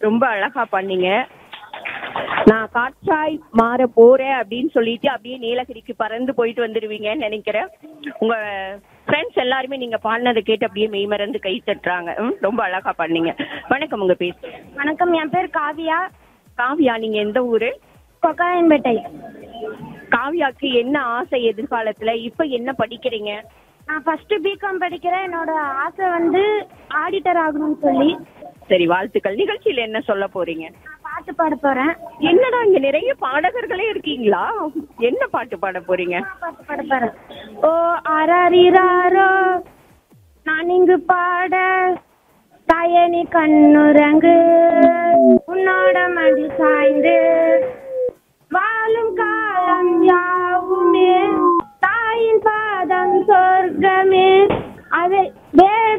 ரொம்ப அழகா பண்ணீங்க நான் காற்றாய் மாற போறேன் அப்படின்னு சொல்லிட்டு அப்படியே நீலகிரிக்கு பறந்து போயிட்டு வந்துடுவீங்கன்னு நினைக்கிறேன் உங்க ஃப்ரெண்ட்ஸ் எல்லாருமே நீங்க பாடினதை கேட்டு அப்படியே மெய்மறந்து கை தட்டுறாங்க ம், ரொம்ப அழகா பண்ணீங்க வணக்கம் உங்க பேர் வணக்கம் என் பேர் காவியா காவியா நீங்க எந்த ஊரு கொக்காயன்பேட்டை காவியாக்கு என்ன ஆசை எதிர்காலத்துல இப்ப என்ன படிக்கிறீங்க நான் ஃபர்ஸ்ட் பிகாம் படிக்கிறேன் என்னோட ஆசை வந்து ஆடிட்டர் ஆகணும்னு சொல்லி சரி வாழ்த்துக்கள் நிகழ்ச்சியில என்ன சொல்ல போறீங்க நான் பாட்டு பாட போறேன் என்னடா இங்க நிறைய பாடகர்களே இருக்கீங்களா என்ன பாட்டு பாட போறீங்க நான் பாட்டு பாட போறேன் ஓ அரரிராரோ நான் இங்கு பாட தாயனி கண்ணுரங்கு உன்னோட மடி சாய்ந்து வாழும் காலம் யாவுமே தாயின் பாதம் சொர்க்கமே அதை வே